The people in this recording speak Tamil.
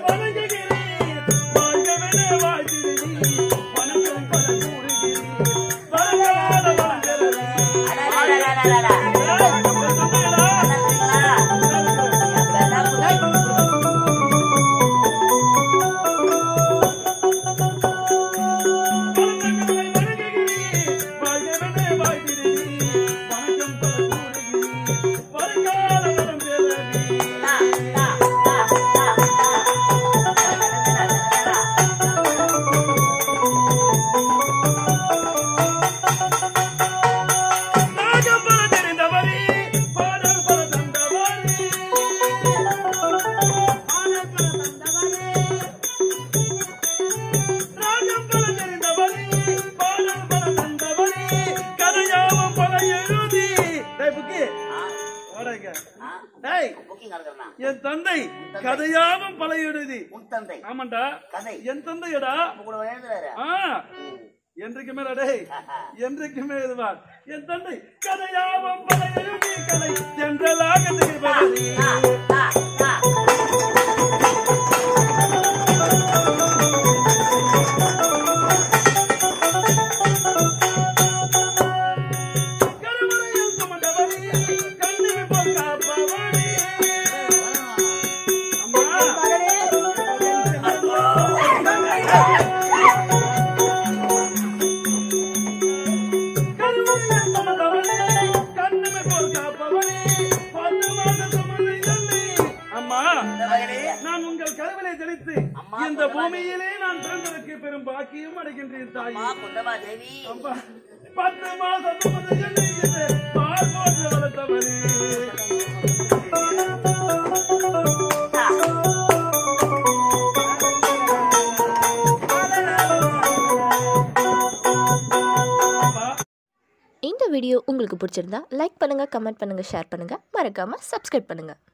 வணங்குகிறேன் வாழ்கவென வாழ்த்திடுகிறேன் வணக்கம் பல கூறுகிறேன் வருங்கால வளர்கிறேன் அடடடடடடடா. டா, டா, டா, டா, டா. அடடடடடடடா. ஆ, booking நடக்குதுண்ணா. என் தந்தை கதையாவும் பல எழுதி உன் தந்தை ஆமாண்டா கதை என் தந்தையடா உங்க கூட எழுதுறாரு ஆ என்றைக்குமே டேய் என்றைக்குமே இதுவார் என் தந்தை கதையாவும் பல எழுதி கதை என்றலாக திகழ்பவரே. டா, டா, டா. கருவறையில் சுமந்தவரே, கண்ணில் போல் காப்பவரே. அம்மா, கருவறையில் சுமந்தவரே, கண்ணில் போல் காப்பவரே. பத்து மாத சுமந்து என்னை. அம்மா இந்த மகனே, நான் உங்கள் கருவிலை தெளித்து அம்மா, இந்த குந்தவா பூமியிலே நான் பிறந்ததற்கு பெரும் பாக்கியம் அடைகின்றேன் தாய் அம்மா குந்தவா தேவி அம்மா, பத்து மாசம் சுமந்து என்னை இந்த பால் போட்டு வளர்த்தவரே டா. இந்த வீடியோ உங்களுக்கு பிடிச்சிருந்தா லைக் பண்ணுங்கள் கமெண்ட் பண்ணுங்கள் ஷேர் பண்ணுங்கள் மறக்காமல் சப்ஸ்கிரைப் பண்ணுங்கள்